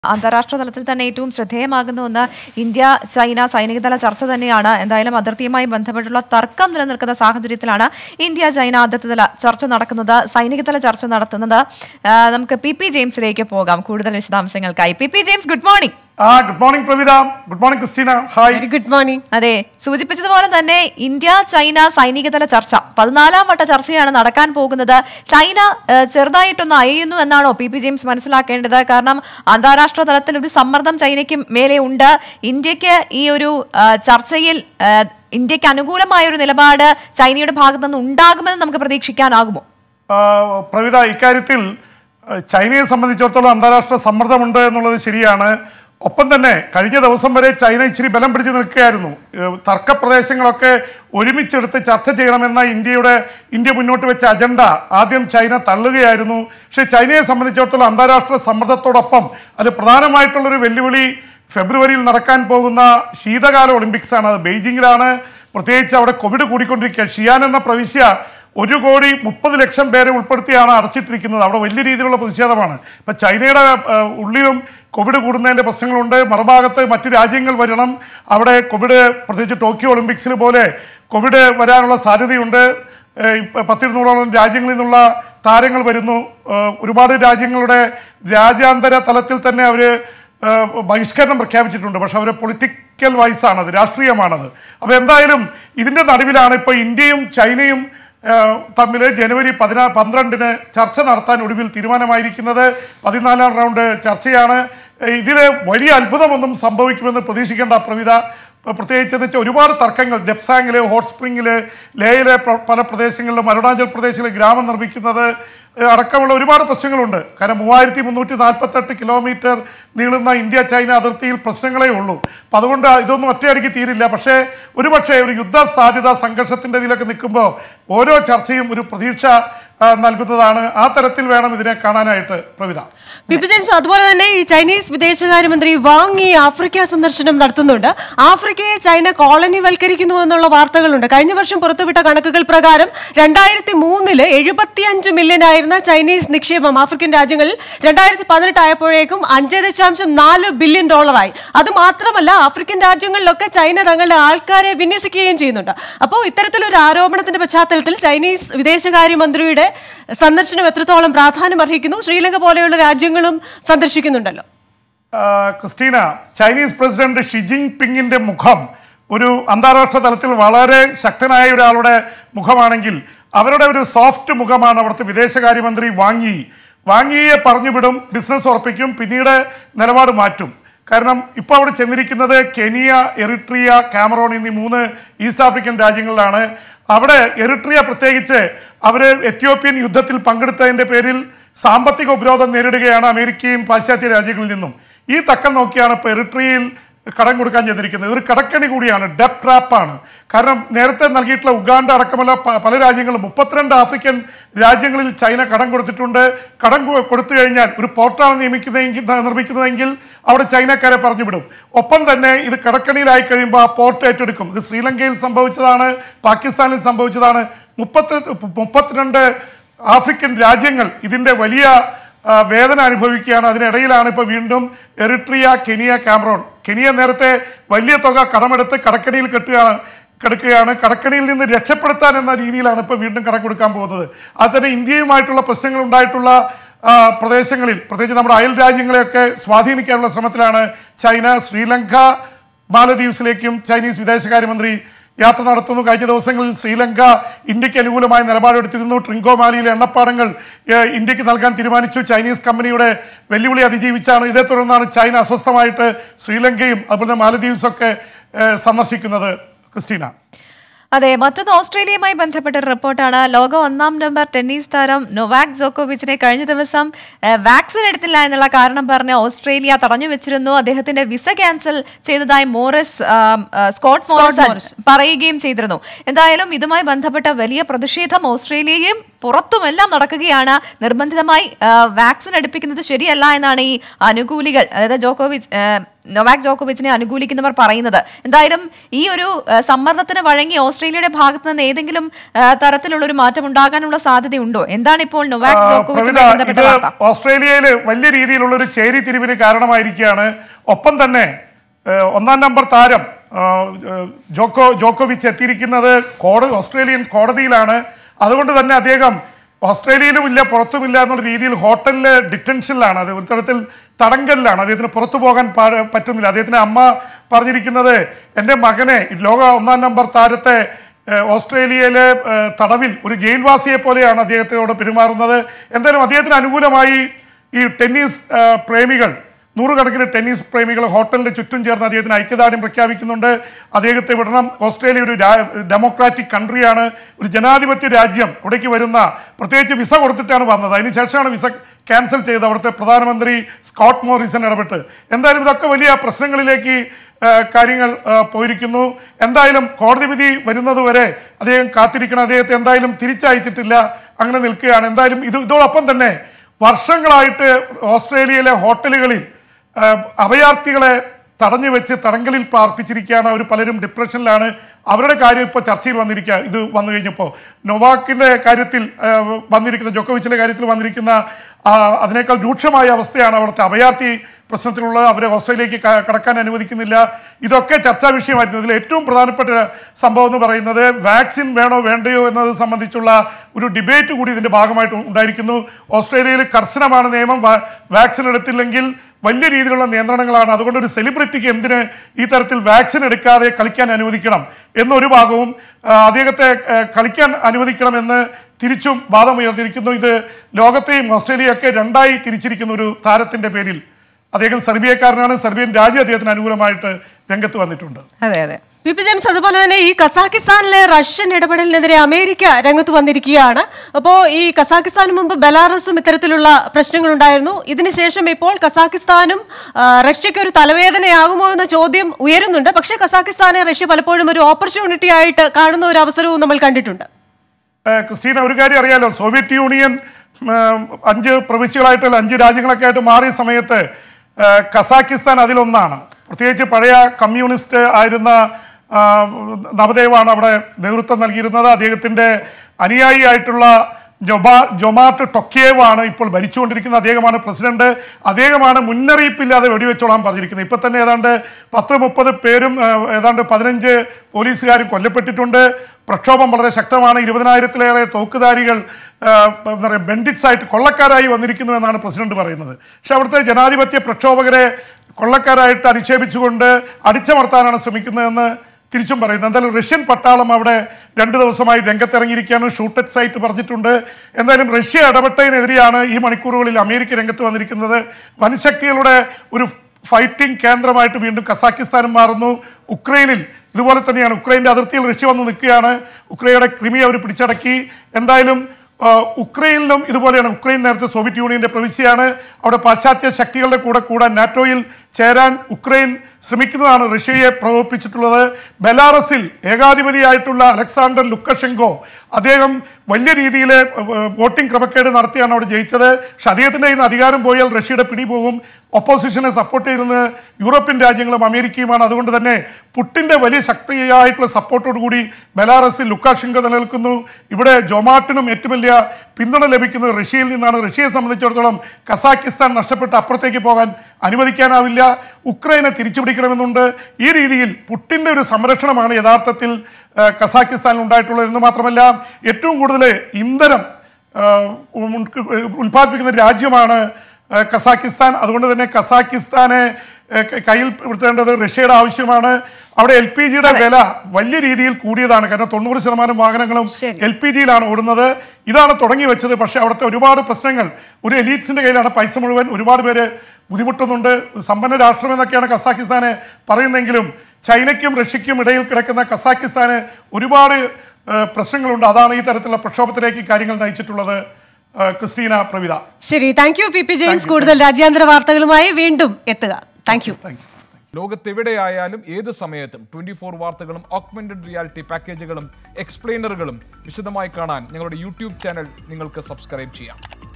അന്താരാഷ്ട്ര തലത്തിൽ തന്നെ ഏറ്റവും ശ്രദ്ധേയമാകുന്ന ഒന്ന് ഇന്ത്യ ചൈന സൈനികതല ചർച്ച തന്നെയാണ് എന്തായാലും അതിർത്തിയുമായി ബന്ധപ്പെട്ടുള്ള തർക്കം നിലനിൽക്കുന്ന സാഹചര്യത്തിലാണ് ഇന്ത്യ ചൈന അതിർത്തിതല ചർച്ച നടക്കുന്നത് സൈനികതല ചർച്ച നടത്തുന്നത് ആ, നമുക്ക് പി പി ജെയിംസിലേക്ക് പോകാം കൂടുതൽ വിശദാംശങ്ങൾക്കായി P P James good morning ആ good morning Pravitha good morning Christina hi very good morning അതെ സൂചിപ്പിച്ചതുപോലെ തന്നെ ഇന്ത്യ ചൈന സൈനികതല ചർച്ച പതിനാലാം വട്ട ചർച്ചയാണ് നടക്കാൻ പോകുന്നത് ചൈന ഏഹ്, ചെറുതായിട്ടൊന്ന് അയയുന്നു എന്നാണോ പി പി ജെയിംസ് മനസ്സിലാക്കേണ്ടത് കാരണം അന്താരാഷ്ട്ര തലത്തിൽ ഒരു സമ്മർദ്ദം ചൈനയ്ക്ക് മേലെ ഉണ്ട് ഇന്ത്യക്ക് ഈ ഒരു ആ, ചർച്ചയിൽ ആ, ഇന്ത്യക്ക് അനുകൂലമായ ഒരു നിലപാട് ചൈനയുടെ ഭാഗത്തു നിന്ന് ഉണ്ടാകുമെന്ന് നമുക്ക് പ്രതീക്ഷിക്കാനാകുമോ ആ, പ്രവിത ഇക്കാര്യത്തിൽ ആ, ചൈനയെ സംബന്ധിച്ചിടത്തോളം അന്താരാഷ്ട്ര സമ്മർദ്ദമുണ്ട് എന്നുള്ളത് ശരിയാണ് ഒപ്പം തന്നെ കഴിഞ്ഞ ദിവസം വരെ ചൈന ഇച്ചിരി ബലം പിടിച്ചു നിൽക്കുകയായിരുന്നു ഏ, തർക്കപ്രദേശങ്ങളൊക്കെ ഒരുമിച്ചെടുത്ത് ചർച്ച ചെയ്യണമെന്ന ഇന്ത്യയുടെ ഇന്ത്യ മുന്നോട്ട് വെച്ച അജണ്ട ആദ്യം ചൈന തള്ളുകയായിരുന്നു പക്ഷേ ചൈനയെ സംബന്ധിച്ചിടത്തോളം അന്താരാഷ്ട്ര സമ്മർദ്ദത്തോടൊപ്പം അത് പ്രധാനമായിട്ടുള്ളൊരു വെല്ലുവിളി ഫെബ്രുവരിയിൽ നടക്കാൻ പോകുന്ന ശീതകാല ഒളിമ്പിക്സ് ആണ് അത് ബെയ്ജിങ്ങിലാണ് പ്രത്യേകിച്ച് അവിടെ കോവിഡ് കൂടിക്കൊണ്ടിരിക്കുക ഷിയാൻ എന്ന പ്രവിശ്യ ഒരു കോടി മുപ്പത് ലക്ഷം പേരെ ഉൾപ്പെടുത്തിയാണ് അടച്ചിട്ടിരിക്കുന്നത് അവിടെ വലിയ രീതിയിലുള്ള പ്രതിഷേധമാണ് ഇപ്പം ചൈനയുടെ ആ, ഉള്ളിലും കോവിഡ് കൂടുന്നതിൻ്റെ പ്രശ്നങ്ങളുണ്ട് മറുഭാഗത്ത് മറ്റു രാജ്യങ്ങൾ വരണം അവിടെ കോവിഡ് പ്രത്യേകിച്ച് ടോക്കിയോ ഒളിമ്പിക്സിൽ പോലെ കോവിഡ് വരാനുള്ള സാധ്യതയുണ്ട് ഏഹ് ഇപ്പ പത്തിരുന്നൂറോളം രാജ്യങ്ങളിൽ നിന്നുള്ള താരങ്ങൾ വരുന്നു ഏഹ് ഒരുപാട് രാജ്യങ്ങളുടെ രാജ്യാന്തര തലത്തിൽ തന്നെ അവർ ബഹിഷ്കരണം പ്രഖ്യാപിച്ചിട്ടുണ്ട് പക്ഷെ അവർ പൊളിറ്റിക്കൽ വൈസാണത് രാഷ്ട്രീയമാണത് അപ്പോൾ എന്തായാലും ഇതിൻ്റെ നടുവിലാണ് ഇപ്പോൾ ഇന്ത്യയും ചൈനയും ഏഹ് തമ്മിൽ ജനുവരി പതിനാ പന്ത്രണ്ടിന് ചർച്ച നടത്താൻ ഒടുവിൽ തീരുമാനമായിരിക്കുന്നത് പതിനാലാം റൗണ്ട് ചർച്ചയാണ് ഇതിൽ വലിയ അത്ഭുതമൊന്നും സംഭവിക്കുമെന്ന് പ്രതീക്ഷിക്കേണ്ട പ്രവിധ പ്രത്യേകിച്ച് എന്ന് വെച്ചാൽ ഒരുപാട് തർക്കങ്ങൾ ജപ്സാങ്ങിൽ ഹോട്ട് സ്പ്രിങ്ങിൽ ലേയിലെ പ്ര- പല പ്രദേശങ്ങളിലും അരുണാചൽ പ്രദേശിൽ ഗ്രാമം നിർമ്മിക്കുന്നത് ഏഹ് അടക്കമുള്ള ഒരുപാട് പ്രശ്നങ്ങളുണ്ട് കാരണം മൂവായിരത്തി മുന്നൂറ്റി നാൽപ്പത്തെട്ട് കിലോമീറ്റർ നീളുന്ന ഇന്ത്യ ചൈന അതിർത്തിയിൽ പ്രശ്നങ്ങളേ ഉള്ളൂ അപ്പം അതുകൊണ്ട് ഇതൊന്നും ഒറ്റയടിക്ക് തീരില്ല പക്ഷേ ഒരുപക്ഷെ ഒരു യുദ്ധ സാധ്യത സംഘർഷത്തിൻ്റെ ഇതിലൊക്കെ നിൽക്കുമ്പോൾ ഓരോ ചർച്ചയും ഒരു പ്രതീക്ഷ ആ, നൽകുന്നതാണ് ആ തരത്തിൽ വേണം ഇതിനെ കാണാനായിട്ട് പ്രവിധ പിപി ജെയിംസ് അതുപോലെ തന്നെ ഈ ചൈനീസ് വിദേശകാര്യമന്ത്രി വാങ് ഈ ആഫ്രിക്ക സന്ദർശനം നടത്തുന്നുണ്ട് ആഫ്രിക്കയെ ചൈന കോളനി വൽക്കരിക്കുന്നു എന്നുള്ള വാർത്തകളുണ്ട് കഴിഞ്ഞ വർഷം പുറത്തുവിട്ട കണക്കുകൾ പ്രകാരം രണ്ടായിരത്തി മൂന്നില് എഴുപത്തിയഞ്ച് മില്യൺ ആയിരുന്ന ചൈനീസ് നിക്ഷേപം ആഫ്രിക്കൻ രാജ്യങ്ങളിൽ രണ്ടായിരത്തി പതിനെട്ട് ആയപ്പോഴേക്കും അഞ്ച് ദശാംശം നാല് ബില്യൺ ഡോളറായി അത് മാത്രമല്ല ആഫ്രിക്കൻ രാജ്യങ്ങളിലൊക്കെ ചൈന തങ്ങളുടെ ആൾക്കാരെ വിന്യസിക്കുകയും ചെയ്യുന്നുണ്ട് അപ്പോൾ ഇത്തരത്തിലൊരു ആരോപണത്തിന്റെ പശ്ചാത്തലത്തിൽ ചൈനീസ് വിദേശകാര്യമന്ത്രിയുടെ സന്ദർശനം എത്രത്തോളം പ്രാധാന്യം അർഹിക്കുന്നു ശ്രീലങ്ക പോലെയുള്ള രാജ്യങ്ങളും സന്ദർശിക്കുന്നുണ്ടല്ലോ ആ, ക്രിസ്റ്റീന ചൈനീസ് പ്രസിഡന്റ് ഷി ജിങ് പിങ്ങിന്റെ മുഖം ഒരു അന്താരാഷ്ട്ര തലത്തിൽ വളരെ ശക്തനായ ഒരാളുടെ മുഖമാണെങ്കിൽ അവരുടെ ഒരു സോഫ്റ്റ് മുഖമാണ് അവിടുത്തെ വിദേശകാര്യമന്ത്രി വാങ്ങി വാങ്ങിയെ പറഞ്ഞുവിടും ബിസിനസ് ഉറപ്പിക്കും പിന്നീട് നിലപാട് മാറ്റും കാരണം ഇപ്പോൾ അവിടെ ചെന്നിരിക്കുന്നത് കെനിയ എറിട്രിയ കാമറോൺ എന്നീ മൂന്ന് ഈസ്റ്റ് ആഫ്രിക്കൻ രാജ്യങ്ങളിലാണ് അവിടെ എറിട്രിയ പ്രത്യേകിച്ച് അവർ എത്യോപ്യൻ യുദ്ധത്തിൽ പങ്കെടുത്തതിൻ്റെ പേരിൽ സാമ്പത്തിക ഉപരോധം നേരിടുകയാണ് അമേരിക്കയും പാശ്ചാത്യ രാജ്യങ്ങളിൽ നിന്നും ഈ തക്കം നോക്കിയാണ് ഇപ്പോൾ എറിട്രിയയിൽ കടം കൊടുക്കാൻ ചെന്നിരിക്കുന്നത് ഇതൊരു കടക്കണി കൂടിയാണ് ഡെപ് ട്രാപ്പാണ് കാരണം നേരത്തെ നൽകിയിട്ടുള്ള ഉഗാണ്ട അടക്കമുള്ള പ- പല രാജ്യങ്ങളും മുപ്പത്തിരണ്ട് ആഫ്രിക്കൻ രാജ്യങ്ങളിൽ ചൈന കടം കൊടുത്തിട്ടുണ്ട് കടം കൊ- കൊടുത്തു കഴിഞ്ഞാൽ ഒരു പോർട്ടാണ് നിയമിക്കുന്നതെങ്കിൽ നിർമ്മിക്കുന്നതെങ്കിൽ അവിടെ ചൈനക്കാരെ പറഞ്ഞുവിടും ഒപ്പം തന്നെ ഇത് കടക്കണിയിലായി കഴിയുമ്പോൾ ആ പോർട്ട് ഏറ്റെടുക്കും ഇത് ശ്രീലങ്കയിൽ സംഭവിച്ചതാണ് പാകിസ്ഥാനിൽ സംഭവിച്ചതാണ് മുപ്പത്തി മുപ്പത്തിരണ്ട് ആഫ്രിക്കൻ രാജ്യങ്ങൾ ഇതിൻ്റെ വലിയ ആ, വേദന അനുഭവിക്കുകയാണ് അതിനിടയിലാണ് ഇപ്പോൾ വീണ്ടും എറിട്രിയ കെനിയ കാമറോൺ കെനിയ നേരത്തെ വലിയ തുക കടമെടുത്ത് കടക്കണിയിൽ കെട്ടുകയാണ് കിടക്കുകയാണ് കടക്കണിയിൽ നിന്ന് രക്ഷപ്പെടുത്താൻ എന്ന രീതിയിലാണ് ഇപ്പോൾ വീണ്ടും കടം കൊടുക്കാൻ പോകുന്നത് അത് തന്നെ ഇന്ത്യയുമായിട്ടുള്ള പ്രശ്നങ്ങൾ ഉണ്ടായിട്ടുള്ള ആ, പ്രദേശങ്ങളിൽ പ്രത്യേകിച്ച് നമ്മുടെ അയൽ രാജ്യങ്ങളെയൊക്കെ സ്വാധീനിക്കാനുള്ള ശ്രമത്തിലാണ് ചൈന ശ്രീലങ്ക മാലദ്വീപ്സിലേക്കും ചൈനീസ് വിദേശകാര്യമന്ത്രി യാത്ര നടത്തുന്നു കഴിഞ്ഞ ദിവസങ്ങളിൽ ശ്രീലങ്ക ഇന്ത്യക്ക് അനുകൂലമായ നിലപാടെടുത്തിരുന്നു ട്രിങ്കോമാലിയിലെ എണ്ണപ്പാടങ്ങൾ ഏഹ്, ഇന്ത്യക്ക് നൽകാൻ തീരുമാനിച്ചു ചൈനീസ് കമ്പനിയുടെ വെല്ലുവിളി അതിജീവിച്ചാണ് ഇതേ തുടർന്നാണ് ചൈന അസ്വസ്ഥമായിട്ട് ശ്രീലങ്കയും അതുപോലെ മാലദ്വീപ്സൊക്കെ ഏഹ്, സന്ദർശിക്കുന്നത് ക്രിസ്റ്റീന അതെ മറ്റൊന്ന് ഓസ്ട്രേലിയയുമായി ബന്ധപ്പെട്ട ഒരു റിപ്പോർട്ടാണ് ലോക ഒന്നാം നമ്പർ ടെന്നീസ് താരം നൊവാക് ജോക്കോവിച്ചിനെ കഴിഞ്ഞ ദിവസം ഏഹ്, വാക്സിൻ എടുത്തില്ല എന്നുള്ള കാരണം പറഞ്ഞ് ഓസ്ട്രേലിയ തടഞ്ഞു വെച്ചിരുന്നു അദ്ദേഹത്തിന്റെ വിസ ക്യാൻസൽ ചെയ്തതായി മോറിസ് ആം, ആ, സ്കോട്ട് മോറിസ് പറയുകയും ചെയ്തിരുന്നു എന്തായാലും ഇതുമായി ബന്ധപ്പെട്ട വലിയ പ്രതിഷേധം ഓസ്ട്രേലിയയും പുറത്തുമെല്ലാം നടക്കുകയാണ് നിർബന്ധിതമായി ആ, വാക്സിൻ എടുപ്പിക്കുന്നത് ശരിയല്ല എന്നാണ് ഈ അനുകൂലികൾ അതായത് ജോക്കോവിച്ച് ആ, നൊവാക് ജോക്കോവിച്ചിനെ അനുകൂലിക്കുന്നവർ പറയുന്നത് എന്തായാലും ഈ ഒരു ആ, സമ്മർദ്ദത്തിന് വഴങ്ങി ഓസ്ട്രേലിയയുടെ ഭാഗത്ത് നിന്ന് ഏതെങ്കിലും ആ, തരത്തിലുള്ള ഒരു മാറ്റം ഉണ്ടാകാനുള്ള സാധ്യതയുണ്ടോ എന്താണ് ഇപ്പോൾ നൊവാക് ആ, ജോക്കോവിച്ചുമായി പ്രവിത, ബന്ധപ്പെട്ട ഇത് വാർത്ത ഓസ്ട്രേലിയയിൽ വലിയ രീതിയിലുള്ള ഒരു ചേരിതിരിവിന് കാരണമായിരിക്കുകയാണ് ഒപ്പം തന്നെ ഏഹ്, ഒന്നാം നമ്പർ താരം ആ, ഏഹ്, ജോക്കോ ജോക്കോവിച്ച് എത്തിയിരിക്കുന്നത് കോടതി ഓസ്ട്രേലിയൻ കോടതിയിലാണ് അതുകൊണ്ട് തന്നെ അദ്ദേഹം ഓസ്ട്രേലിയയിലും ഇല്ല പുറത്തുമില്ല എന്നുള്ള രീതിയിൽ ഹോട്ടലിലെ ഡിറ്റൻഷനിലാണ് അത് ഒരു തരത്തിൽ തടങ്കലിലാണ് അദ്ദേഹത്തിന് പുറത്തു പോകാൻ പാ- പറ്റുന്നില്ല അദ്ദേഹത്തിന്റെ അമ്മ പറഞ്ഞിരിക്കുന്നത് എൻ്റെ മകനെ ഈ ലോക ഒന്നാം നമ്പർ താരത്തെ ഏഹ് ഓസ്ട്രേലിയയിലെ ഏഹ് തടവിൽ ഒരു ജയിൽവാസിയെ പോലെയാണ് അദ്ദേഹത്തോട് പെരുമാറുന്നത് എന്തായാലും അദ്ദേഹത്തിന് അനുകൂലമായി ഈ ടെന്നീസ് ഏഹ് പ്രേമികൾ നൂറുകണക്കിന് ടെന്നീസ് പ്രേമികൾ ഹോട്ടലിന് ചുറ്റും ചേർന്ന് അദ്ദേഹത്തിന് ഐക്യദാർഢ്യം പ്രഖ്യാപിക്കുന്നുണ്ട് അദ്ദേഹത്തെ വിടണം ഓസ്ട്രേലിയ ഒരു രാ- ഡെമോക്രാറ്റിക് കൺട്രിയാണ് ഒരു ജനാധിപത്യ രാജ്യം ഇവിടേക്ക് വരുന്ന പ്രത്യേകിച്ച് വിസ കൊടുത്തിട്ടാണ് വന്നത് അതിനുശേഷമാണ് വിസ ക്യാൻസൽ ചെയ്ത് അവിടുത്തെ പ്രധാനമന്ത്രി സ്കോട്ട് മോറിസൺ ഇടപെട്ട് എന്തായാലും ഇതൊക്കെ വലിയ പ്രശ്നങ്ങളിലേക്ക് ആ, കാര്യങ്ങൾ ആ, പോയിരിക്കുന്നു എന്തായാലും കോടതി വിധി വരുന്നതുവരെ അദ്ദേഹം കാത്തിരിക്കണം അദ്ദേഹത്തെ എന്തായാലും തിരിച്ചയച്ചിട്ടില്ല അങ്ങനെ നിൽക്കുകയാണ് എന്തായാലും ഇത് ഇതോടൊപ്പം തന്നെ വർഷങ്ങളായിട്ട് ഓസ്ട്രേലിയയിലെ ഹോട്ടലുകളിൽ ആ, അഭയാർത്ഥികളെ തടഞ്ഞു വെച്ച് തടങ്കലിൽ പാർപ്പിച്ചിരിക്കുകയാണ് അവർ പലരും ഡിപ്രഷനിലാണ് അവരുടെ കാര്യം ഇപ്പോൾ ചർച്ചയിൽ വന്നിരിക്കുക ഇത് വന്നു കഴിഞ്ഞപ്പോൾ നൊവാക്കിന്റെ കാര്യത്തിൽ ആ, വന്നിരിക്കുന്ന ജോക്കോവിച്ചിന്റെ കാര്യത്തിൽ വന്നിരിക്കുന്ന ആ, അതിനേക്കാൾ രൂക്ഷമായ അവസ്ഥയാണ് അവിടുത്തെ അഭയാർത്ഥി പ്രശ്നത്തിലുള്ളത് അവരെ ഓസ്ട്രേലിയക്ക് ക- കടക്കാൻ അനുവദിക്കുന്നില്ല ഇതൊക്കെ ചർച്ചാ വിഷയമായിരുന്നു ഇതിൽ ഏറ്റവും പ്രധാനപ്പെട്ട സംഭവം എന്ന് പറയുന്നത് വാക്സിൻ വേണോ വേണ്ടയോ എന്നത് സംബന്ധിച്ചുള്ള ഒരു ഡിബേറ്റ് കൂടി ഇതിന്റെ ഭാഗമായിട്ട് ഉണ്ടായിരിക്കുന്നു ഓസ്ട്രേലിയയിൽ കർശനമാണ് നിയമം വാ- വാക്സിൻ എടുത്തില്ലെങ്കിൽ വലിയ രീതിയിലുള്ള നിയന്ത്രണങ്ങളാണ് അതുകൊണ്ട് ഒരു സെലിബ്രിറ്റിക്ക് എന്തിന് ഈ തരത്തിൽ വാക്സിൻ എടുക്കാതെ കളിക്കാൻ അനുവദിക്കണം എന്നൊരു ഭാഗവും ആ, അദ്ദേഹത്തെ ആ, കളിക്കാൻ അനുവദിക്കണമെന്ന് തിരിച്ചും വാദമുയർന്നിരിക്കുന്നു ഇത് ലോകത്തെയും ഓസ്ട്രേലിയയൊക്കെ രണ്ടായി തിരിച്ചിരിക്കുന്ന ഒരു താരത്തിന്റെ പേരിൽ അദ്ദേഹം സെർബിയക്കാരനാണ് സെർബിയൻ രാജ്യം അദ്ദേഹത്തിന് അനുകൂലമായിട്ട് രംഗത്ത് വന്നിട്ടുണ്ട് അതെ അതെ പി പി ജെയിംസ് അതുപോലെ തന്നെ ഈ കസാഖിസ്ഥാനിലെ റഷ്യൻ ഇടപെടലിനെതിരെ അമേരിക്ക രംഗത്ത് വന്നിരിക്കുകയാണ് അപ്പോൾ ഈ കസാഖിസ്ഥാന് മുമ്പ് ബെലാറസും ഇത്തരത്തിലുള്ള പ്രശ്നങ്ങൾ ഉണ്ടായിരുന്നു ഇതിനുശേഷം ഇപ്പോൾ കസാഖിസ്ഥാനും ആ, റഷ്യയ്ക്ക് ഒരു തലവേദനയാകുമോ എന്ന ചോദ്യം ഉയരുന്നുണ്ട് പക്ഷേ കസാഖിസ്ഥാനെ റഷ്യ പലപ്പോഴും ഒരു ഓപ്പർച്യൂണിറ്റി ആയിട്ട് കാണുന്ന ഒരു അവസരവും നമ്മൾ കണ്ടിട്ടുണ്ട് ഏഹ് ക്രിസ്റ്റീന ഒരു കാര്യം അറിയാലോ സോവിയറ്റ് യൂണിയൻ ഉം, അഞ്ച് പ്രവിശ്യകളായിട്ടുള്ള അഞ്ച് രാജ്യങ്ങളൊക്കെ ആയിട്ട് മാറിയ സമയത്ത് ഏഹ് കസാക്കിസ്ഥാൻ അതിലൊന്നാണ് പ്രത്യേകിച്ച് പഴയ കമ്മ്യൂണിസ്റ്റ് ആയിരുന്ന ആ, നവദേവാണ് അവിടെ നേതൃത്വം നൽകിയിരുന്നത് അദ്ദേഹത്തിന്റെ അനുയായി ആയിട്ടുള്ള ജൊബാ ജൊമാറ്റ് ടൊക്കേവാണ് ഇപ്പോൾ ഭരിച്ചുകൊണ്ടിരിക്കുന്ന അദ്ദേഹമാണ് പ്രസിഡന്റ് അദ്ദേഹമാണ് മുന്നറിയിപ്പില്ലാതെ വെടിവെച്ചോളാൻ പറഞ്ഞിരിക്കുന്നത് ഇപ്പൊ തന്നെ ഏതാണ്ട് പത്ത് മുപ്പത് പേരും ആ, ഏതാണ്ട് പതിനഞ്ച് പോലീസുകാരും കൊല്ലപ്പെട്ടിട്ടുണ്ട് പ്രക്ഷോഭം വളരെ ശക്തമാണ് ഇരുപതിനായിരത്തിലേറെ തോക്കുധാരികൾ ആ, എന്താ പറയുക ബെൻഡിറ്റ്സ് ആയിട്ട് കൊള്ളക്കാരായി വന്നിരിക്കുന്നു എന്നാണ് പ്രസിഡന്റ് പറയുന്നത് പക്ഷെ അവിടുത്തെ ജനാധിപത്യ പ്രക്ഷോഭകരെ കൊള്ളക്കാരായിട്ട് അധിക്ഷേപിച്ചുകൊണ്ട് അടിച്ചമർത്താനാണ് ശ്രമിക്കുന്നതെന്ന് തിരിച്ചും പറയുന്നത് എന്തായാലും റഷ്യൻ പട്ടാളം അവിടെ രണ്ട് ദിവസമായി രംഗത്തിറങ്ങിയിരിക്കുകയാണ് ഷൂട്ടറ്റ് സൈറ്റ് പറഞ്ഞിട്ടുണ്ട് എന്തായാലും റഷ്യ ഇടപെട്ടതിനെതിരെയാണ് ഈ മണിക്കൂറുകളിൽ അമേരിക്ക രംഗത്ത് വന്നിരിക്കുന്നത് വൻശക്തികളുടെ ഒരു ഫൈറ്റിംഗ് കേന്ദ്രമായിട്ട് വീണ്ടും കസാക്കിസ്ഥാനും മാറുന്നു ഉക്രൈനിൽ ഇതുപോലെ തന്നെയാണ് ഉക്രൈൻ്റെ അതിർത്തിയിൽ റഷ്യ വന്ന് നിൽക്കുകയാണ് ഉക്രൈയുടെ ക്രിമി അവർ പിടിച്ചടക്കി എന്തായാലും ആ, ഉക്രൈനിലും ഇതുപോലെയാണ് ഉക്രൈൻ നേരത്തെ സോവിയറ്റ് യൂണിയന്റെ പ്രവിശ്യയാണ് അവിടെ പാശ്ചാത്യ ശക്തികളുടെ കൂടെ കൂടാൻ നാറ്റോയിൽ ചേരാൻ ഉക്രൈൻ ശ്രമിക്കുന്നതാണ് റഷ്യയെ പ്രകോപിപ്പിച്ചിട്ടുള്ളത് ബെലാറസിൽ ഏകാധിപതിയായിട്ടുള്ള അലക്സാണ്ടർ ലുക്കഷെങ്കോ അദ്ദേഹം വലിയ രീതിയിൽ വോട്ടിംഗ് ക്രമക്കേട് നടത്തിയാണ് അവിടെ ജയിച്ചത് പക്ഷെ അദ്ദേഹത്തിന്റെ കയ്യിൽ നിന്ന് അധികാരം പോയാൽ റഷ്യയുടെ പിടി പോകും ഒപ്പോസിഷനെ സപ്പോർട്ട് ചെയ്യുന്നത് യൂറോപ്യൻ രാജ്യങ്ങളും അമേരിക്കയുമാണ് അതുകൊണ്ട് തന്നെ പുട്ടിന്റെ വലിയ ശക്തിയായിട്ടുള്ള സപ്പോർട്ടോട് കൂടി ബെലാറസിൽ ലുക്കാഷെങ്കോ നിലനിൽക്കുന്നു ഇവിടെ ജൊമാട്ടിനും ഏറ്റവും വലിയ പിന്തുണ ലഭിക്കുന്നത് റഷ്യയിൽ നിന്നാണ് റഷ്യയെ സംബന്ധിച്ചിടത്തോളം കസാക്കിസ്ഥാൻ നഷ്ടപ്പെട്ട് അപ്പുറത്തേക്ക് പോകാൻ അനുവദിക്കാനാവില്ല ഉക്രൈനെ തിരിച്ചുപിടിക്കണമെന്നുണ്ട് ഈ രീതിയിൽ പുട്ടിന്റെ ഒരു സംരക്ഷണമാണ് യഥാർത്ഥത്തിൽ ആ, കസാക്കിസ്ഥാനിൽ ഉണ്ടായിട്ടുള്ളത് എന്ന് മാത്രമല്ല ഏറ്റവും കൂടുതൽ ഇന്ധനം ആ, ഉം, ഉൽപ്പാദിപ്പിക്കുന്ന രാജ്യമാണ് ആ, കസാക്കിസ്ഥാൻ അതുകൊണ്ട് തന്നെ കസാക്കിസ്ഥാനെ ആ, ക- കയ്യിൽ പെടുത്തേണ്ടത് റഷ്യയുടെ ആവശ്യമാണ് അവിടെ എൽ പി ജിയുടെ വില വലിയ രീതിയിൽ കൂടിയതാണ് കാരണം തൊണ്ണൂറ് ശതമാനം വാഹനങ്ങളും എൽ പി ജിയിലാണ് ഓടുന്നത് ഇതാണ് തുടങ്ങി വെച്ചത് പക്ഷേ അവിടുത്തെ ഒരുപാട് പ്രശ്നങ്ങൾ ഒരു എലീറ്റ്സിന്റെ കയ്യിലാണ് പൈസ മുഴുവൻ ഒരുപാട് പേര് ബുദ്ധിമുട്ടുന്നുണ്ട് സമ്പന്ന രാഷ്ട്രം എന്നൊക്കെയാണ് കസാക്കിസ്ഥാനെ പറയുന്നെങ്കിലും ചൈനയ്ക്കും റഷ്യയ്ക്കും ഇടയിൽ കിടക്കുന്ന കസാക്കിസ്ഥാന് ഒരുപാട് ആ, പ്രശ്നങ്ങളുണ്ട് അതാണ് ഈ തരത്തിലുള്ള പ്രക്ഷോഭത്തിലേക്ക് കാര്യങ്ങൾ നയിച്ചിട്ടുള്ളത് ആ, ക്രിസ്റ്റീന പ്രവിത ശരി thank you P P James Thank you, കൂടുതൽ രാജ്യാന്തര വാർത്തകളുമായി വീണ്ടും എത്തുക താങ്ക് യു താങ്ക് യു ലോകത്തെവിടെയായാലും ഏത് സമയത്തും ട്വന്റി ഫോർ വാർത്തകളും ഓഗ്മെന്റഡ് റിയാലിറ്റി പാക്കേജുകളും എക്സ്പ്ലെയിനറുകളും വിശദമായി കാണാൻ ഞങ്ങളുടെ യൂട്യൂബ് ചാനൽ നിങ്ങൾക്ക് സബ്സ്ക്രൈബ് ചെയ്യാം